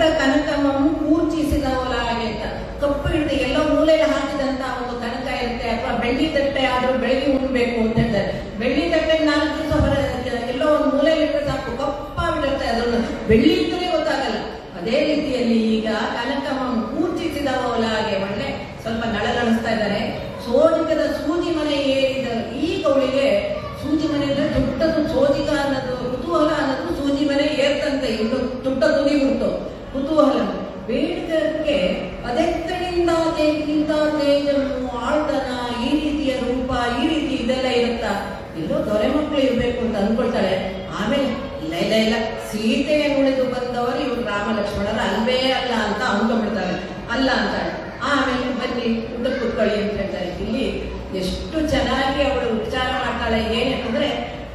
ಕಪಿತ ಕನಕಮಂ ಕೂರ್ಚಿಸಿದವಲಾಗೆ ಅಂತ ಕಪ್ಪು ಹಿಡಿದು ಎಲ್ಲೋ ಮೂಲೆಯಲ್ಲಿ ಹಾಕಿದಂತ ಒಂದು ಕನಕ ಇರುತ್ತೆ ಅಥವಾ ಬೆಳ್ಳಿ ತಟ್ಟೆ ಆದ್ರೂ ಬೆಳಗ್ಗೆ ಉಣ್ಬೇಕು ಅಂತ ಹೇಳ್ತಾರೆ ಬೆಳ್ಳಿ ತಟ್ಟೆ ನಾಲ್ಕು ದಿವಸ ಬರ ಎಲ್ಲೋ ಒಂದು ಮೂಲೆಯಲ್ಲಿ ಇಟ್ಟರೆ ಸಾಕು ಕಪ್ಪ ಬಿಡುತ್ತೆ ಅದನ್ನು ಬೆಳ್ಳಿ ಅಂತಲೇ ಗೊತ್ತಾಗಲ್ಲ ಅದೇ ರೀತಿಯಲ್ಲಿ ಈಗ ಕನಕಮಂ ಕೂರ್ಚಿಸಿದವಲಾಗೆ ಒಳ್ಳೆ ಸ್ವಲ್ಪ ನಳನಳಿಸ್ತಾ ಇದ್ದಾರೆ ಸೋಜಿಕದ ಸೂಜಿ ಮನೆ ಏರಿದ ಈಗ ಅವಳಿಗೆ ಸೂಜಿ ಮನೆ ಅಂದ್ರೆ ದೊಡ್ಡದು ಸೋಜಿಕ ಅನ್ನೋದು ಕುತೂಹಲ ಅನ್ನೋದು ಸೂಜಿ ಮನೆ ಏರ್ತಂತೆ ಇನ್ನು ತುಟ್ಟ ತುದಿ ಬಿಡ್ತು ಕುತೂಹಲ ಬೇಡಿಕೆ ಅದೆತ್ತನಿಂದ ಇಂಥ ತೇಜನ್ನು ಆಳ್ತನ ಈ ರೀತಿಯ ರೂಪ ಈ ರೀತಿ ಇದೆಲ್ಲ ಇರುತ್ತಾ ಎಲ್ಲೋ ದೊರೆ ಮಕ್ಕಳು ಇರ್ಬೇಕು ಅಂತ ಅನ್ಕೊಳ್ತಾಳೆ ಆಮೇಲೆ ಇಲ್ಲ ಇಲ್ಲ ಇಲ್ಲ ಸೀತೆಯನ್ನು ಉಳಿದು ಬಂದವರು ಇವ್ರು ರಾಮ ಲಕ್ಷ್ಮಣರ ಅಲ್ವೇ ಅಲ್ಲ ಅಂತ ಅಂದ್ಕೊಂಡ್ಬಿಡ್ತಾರೆ ಅಲ್ಲ ಅಂತಾಳೆ ಆಮೇಲೆ ಬನ್ನಿ ಊಟ ಕೂತ್ಕೊಳ್ಳಿ ಅಂತ ಹೇಳ್ತಾರೆ ಇಲ್ಲಿ ಎಷ್ಟು ಚೆನ್ನಾಗಿ ಅವಳು ವಿಚಾರ ಮಾಡ್ತಾಳೆ ಏನಂದ್ರೆ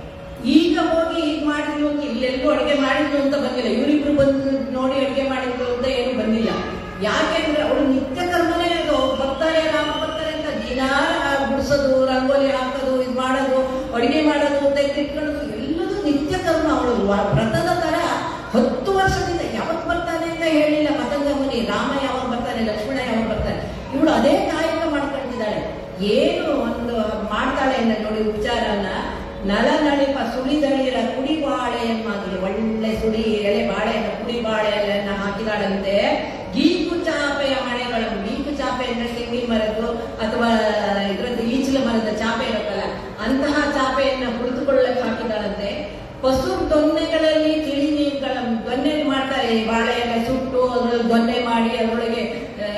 ಈಗ ಹೋಗಿ ಹೀಗ್ ಮಾಡಿದ್ರು ಅಂತ ಇಲ್ಲೆಲ್ಲೂ ಅಡುಗೆ ಮಾಡಿದ್ರು ಅಂತ ಬಂದಿಲ್ಲ ಇವರಿಬ್ರು ಬಂದು ನೋಡಿ ಅಡುಗೆ ಮಾಡಿದ್ರು ಅಂತ ಏನು ಬಂದಿಲ್ಲ ಯಾಕೆಂದ್ರೆ ಅವಳು ನಿತ್ಯ ಕರ್ಮನೇ ಅದು ಬರ್ತಾರೆ ರಾಮ ಬರ್ತಾರೆ ಅಂತ ದಿನ ಗುಡಿಸೋದು ರಂಗೋಲಿ ಹಾಕೋದು ಇದು ಮಾಡೋದು ಅಡುಗೆ ಮಾಡೋದು ಅಂತ ಇಟ್ಕೊಳ್ಳೋದು ಎಲ್ಲದೂ ನಿತ್ಯ ಕರ್ಮ ಅವಳು ವ- ವ್ರತದ ತರ ಹತ್ತು ವರ್ಷದಿಂದ ಯಾವತ್ ಬರ್ತಾನೆ ಅಂತ ಹೇಳಿಲ್ಲ ಮತಂಗ ಮುನಿ ರಾಮ ಯಾವಾಗ ಬರ್ತಾನೆ ಲಕ್ಷ್ಮಣ ಯಾವಾಗ ಬರ್ತಾನೆ ಇವಳು ಅದೇ ಕಾಯಕ ಮಾಡ್ಕೊಂಡಿದ್ದಾಳೆ ಏನು ಒಂದು ಮಾಡ್ತಾಳೆ ಅಂತ ನೋಡಿ ವಿಚಾರನ ನಳ ನಳಿಪ ಸುಳಿದಳಿರ ಕುಡಿ ಬಾಳೆಯನ್ನಾಗಲಿ ಒಳ್ಳೆ ಸುಳಿ ಎಳೆ ಬಾಳೆಯನ್ನು ಕುಡಿ ಬಾಳೆಯನ್ನ ಹಾಕಿದಾಳಂತೆ ಗೀಕು ಚಾಪೆಯ ಮನೆಗಳನ್ನು ಗೀಕು ಚಾಪೆ ಅಂದ್ರೆ ತೆಂಗಿನ ಮರದ್ದು ಅಥವಾ ಇದ್ರದ್ದು ಈಚಲ ಮರದ ಚಾಪೆ ಇರುತ್ತಲ್ಲ ಅಂತಹ ಚಾಪೆಯನ್ನ ಕುಳಿತುಕೊಳ್ಳಕ್ಕೆ ಹಾಕಿದಾಳಂತೆ ಪಶು ದೊನ್ನೆಗಳಲ್ಲಿ ತಿಳಿ ನೀರುಗಳ ದೊನ್ನೆ ಮಾಡ್ತಾರೆ ಈ ಬಾಳೆಯನ್ನ ಸುಟ್ಟು ಅದ್ರಲ್ಲಿ ದೊನ್ನೆ ಮಾಡಿ ಅದರೊಳಗೆ ಆ,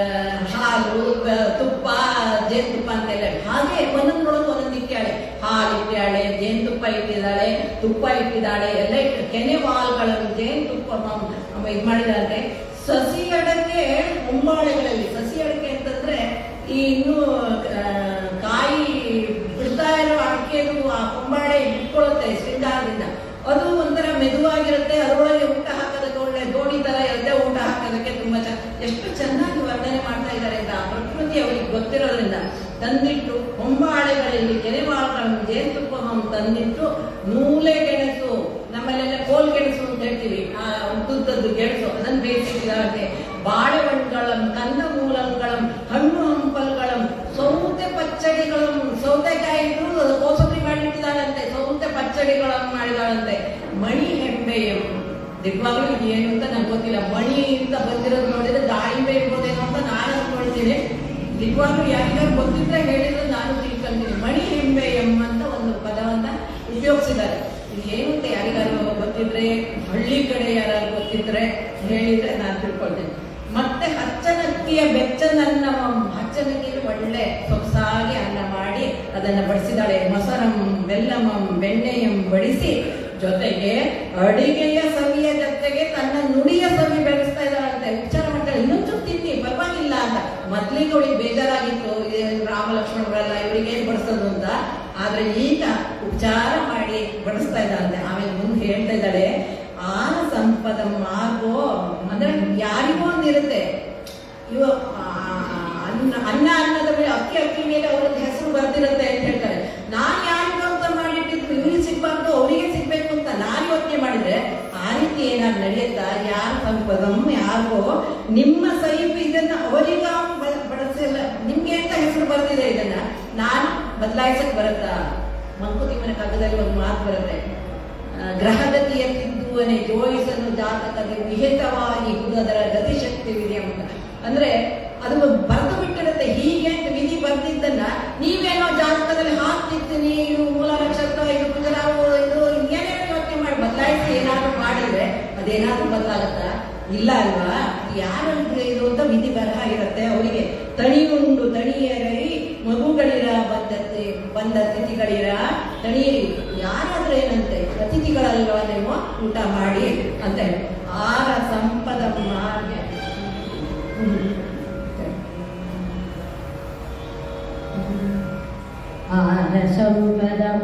ಹಾಲು ಬ- ತುಪ್ಪ ಜೇನುತುಪ್ಪ ಅಂತೆಲ್ಲ ಹಾಗೆ ಒಂದೊಂದ್ರೊಳಗೆ ಒಂದೊಂದು ಇಟ್ಟಾಳೆ ಹಾಲು ಇಟ್ಟಾಳೆ ಜೇನುತುಪ್ಪ ಇಟ್ಟಿದ್ದಾಳೆ ತುಪ್ಪ ಇಟ್ಟಿದ್ದಾಳೆ ಎಲ್ಲ ಇಟ್ಟು ಕೆನೆ ವಾಲ್ಗಳನ್ನು ಜೇನುತುಪ್ಪ ಮ- ಇದು ಮಾಡಿದಾರೆ ಸಸಿ ಅಡಕೆ ಮುಂಬಾಳೆಗಳಲ್ಲಿ ಸಸಿ ಅಡಕೆ ಅಂತಂದ್ರೆ ಈ ಇನ್ನು ಆ, ಕಾಯಿ ಬಿಡ್ತಾ ಇರೋ ಅಡಕೆದು ಆ ಕೊಂಬಾಳೆ ಇಟ್ಕೊಳ್ಳುತ್ತೆ ಶೃಂಗಾರದಿಂದ ಅದು ಒಂಥರ ಮೆದುವಾಗಿರುತ್ತೆ ಅದರೊಳಗೆ ಊಟ ಹಾಕೋದಕ್ಕೆ ಒಳ್ಳೆ ದೋಣಿ ತರ ಇರುತ್ತೆ ಊಟ ಹಾಕೋದಕ್ಕೆ ತುಂಬಾ ಚೆನ್ನ ಎಷ್ಟು ಚೆನ್ನಾಗಿ ವರ್ಣನೆ ಮಾಡ್ತಾ ಇದ್ದಾರೆ ಅಂತ ಆ ಪ್ರಕೃತಿ ಅವರಿಗೆ ಗೊತ್ತಿರೋದ್ರಿಂದ ತಂದಿಟ್ಟು ಕೊಂಬಾಳೆಗಳಲ್ಲಿ ಕೆರೆವಾಳಗಳನ್ನು ಜೇನುತುಪ್ಪವನ್ನು ತಂದಿಟ್ಟು ನೂಲೆ ಗೆಣಸು ನಮ್ಮಲ್ಲೆಲ್ಲ ಕೋಲ್ ಗೆಣಸು ಅಂತ ಹೇಳ್ತೀವಿ ಆ ಉದ್ದುದ್ದದ್ದು ಗೆಣಸು ಅದನ್ನು ಬೇಯಿಸಿದ್ದಾರೆ ಬಾಳೆಹಣ್ಣುಗಳಂ ಕಂದ ಮೂಲಂಗಳಂ ಹಣ್ಣು ಹಂಪಲ್ಗಳಂ ಸೌತೆ ಪಚ್ಚಡಿಗಳಂ ಸೌತೆಕಾಯಿ ಇಟ್ಟು ಅದು ಕೋಸಂಬರಿ ಮಾಡಿಟ್ಟಿದ್ದಾಳಂತೆ ಸೌತೆ ಪಚ್ಚಡಿಗಳನ್ನು ಮಾಡಿದಾಳಂತೆ ಮಣಿ ಹೆಂಬೆಯಂ ನಿಜವಾಗ್ಲೂ ಇದು ಏನು ಅಂತ ನಂಗೆ ಗೊತ್ತಿಲ್ಲ ಮಣಿ ಅಂತ ಬಂದಿರೋದು ನೋಡಿದ್ರೆ ದಾಳಿಂಬೆ ಇರ್ಬೋದೇನೋ ಅಂತ ನಾನು ಅನ್ಕೊಳ್ತೀನಿ ನಿಜವಾಗ್ಲೂ ಯಾರಿಗಾರು ಗೊತ್ತಿದ್ರೆ ಹೇಳಿದ್ರೆ ನಾನು ತಿಳ್ಕೊಂತೀನಿ ಮಣಿ ಹೆಂಬೆ ಎಂ ಅಂತ ಒಂದು ಪದವನ್ನ ಉಪಯೋಗಿಸಿದ್ದಾರೆ ಇದು ಏನು ಅಂತ ಯಾರಿಗಾರು ಗೊತ್ತಿದ್ರೆ ಹಳ್ಳಿ ಕಡೆ ಯಾರು ಗೊತ್ತಿದ್ರೆ ಹೇಳಿದ್ರೆ ನಾನು ತಿಳ್ಕೊಳ್ತೀನಿ ಮತ್ತೆ ಹಚ್ಚನಕ್ಕಿಯ ಬೆಚ್ಚನನ್ನ ಹಚ್ಚನಕ್ಕಿಯಲ್ಲಿ ಒಳ್ಳೆ ಸೊಗಸಾಗಿ ಅನ್ನ ಮಾಡಿ ಅದನ್ನ ಬಡಿಸಿದಾಳೆ ಮೊಸರಂ ಬೆಲ್ಲಮಂ ಬೆಣ್ಣೆಯಂ ಬಡಿಸಿ ಜೊತೆಗೆ ಅಡಿಗೆಯ ಸವಿಯ ಜೊತೆಗೆ ತನ್ನ ನುಡಿಯ ಸವಿ ಬೆಳೆಸ್ತಾ ಇದ್ದಾಳಂತೆ ವಿಚಾರ ಮಾಡ್ತಾಳೆ ಇನ್ನೊಂದು ತಿನ್ನಿ ಪರವಾಗಿಲ್ಲ ಅಂತ ಮೊದ್ಲಿಗೆ ಅವಳಿಗೆ ಬೇಜಾರಾಗಿತ್ತು ಇದೇನು ರಾಮ ಲಕ್ಷ್ಮಣರೆಲ್ಲ ಇವರಿಗೆ ಏನ್ ಬಡಿಸೋದು ಅಂತ ಆದ್ರೆ ಈಗ ಉಪಚಾರ ಮಾಡಿ ಬಡಿಸ್ತಾ ಇದ್ದಾಳಂತೆ ಆಮೇಲೆ ಮುಂದೆ ಹೇಳ್ತಾ ಇದ್ದಾಳೆ ಆನ ಸಂಪದ ಮಾರ್ಗೋ ಅಂದ್ರೆ ಯಾರಿಗೂ ಒಂದಿರುತ್ತೆ ಇವ ಆ, ಅನ್ನ ಅನ್ನ ಅನ್ನದ ಮೇಲೆ ಅಕ್ಕಿ ಅಕ್ಕಿ ಮೇಲೆ ಅವ್ರದ್ದು ಹೆಸರು ಬರ್ದಿರುತ್ತೆ ಅಂತ ಹೇಳ್ತಾರೆ ನಾನ್ ಯಾರಿಗೂ ಅಂತ ಮಾಡಿಟ್ಟಿದ್ರು ಇವ್ರಿಗೆ ಸಿಗ್ಬಾರ್ದು ಅವರಿಗೆ ಸಿಗ್ಬೇಕು ಅಂತ ನಾನು ಯೋಚನೆ ಮಾಡಿದ್ರೆ ಆ ರೀತಿ ಏನಾದ್ರು ನಡೆಯುತ್ತಾ ಯಾರ ಸಂಪದಂ ಯಾರಿಗೋ ನಿಮ್ಮ ಸೈಫ್ ಇದನ್ನ ಅವರಿಗ ಬಡಸಿಲ್ಲ ನಿಮ್ಗೆ ಅಂತ ಹೆಸರು ಬರ್ದಿದೆ ಇದನ್ನ ನಾನು ಬದಲಾಯಿಸಕ್ ಬರುತ್ತಾ ಮಂಕುತಿಮ್ಮನ ಕಗ್ಗದಲ್ಲಿ ಒಂದು ಮಾತು ಬರುತ್ತೆ ಆ, ಗ್ರಹಗತಿಯ ತಿದ್ದುವನೆ ಜೋಯಿಸಲು ಜಾತಕದ ವಿಹಿತವಾಗಿ ಅದರ ಗತಿಶಕ್ತಿವಿದೆ ಅಂತ ಅಂದ್ರೆ ಅದು ಬರೆದು ಬಿಟ್ಟಿರುತ್ತೆ ಹೀಗೆ ಅಂತ ವಿಧಿ ಬರ್ದಿದ್ದನ್ನ ನೀವೇನೋ ಜಾತಕದಲ್ಲಿ ಹಾಕ್ತಿರ್ತೀನಿ ಇದು ಮೂಲ ನಕ್ಷತ್ರ ಇದು ಕುಜರಾವು ಇದು ಏನೇನೋ ಯೋಚನೆ ಮಾಡಿ ಬದಲಾಯಿಸಿ ಏನಾದ್ರು ಮಾಡಿದ್ರೆ ಅದೇನಾದ್ರೂ ಬದಲಾಗುತ್ತಾ ಇಲ್ಲ ಅಲ್ವಾ ಯಾರಂದ್ರೆ ಇದು ಅಂತ ವಿಧಿ ಬರಹ ಇರುತ್ತೆ ಅವರಿಗೆ ತಣಿಯುಂಡು ತಣಿಯರೈ ಮಗುಗಳಿರ ಬಂದತ್ತೆ ಬಂದ ಅತಿಥಿಗಳಿರ ತಣಿಯರಿ ಯಾರಾದ್ರೂ ಏನಂತೆ ಅತಿಥಿಗಳಲ್ವಾ ನೀವು ಊಟ ಮಾಡಿ ಅಂತ ಹೇಳಿ ಆರ ಸಂಪದ ಮಾರ್ಗ ಆನ ಸಂಪದ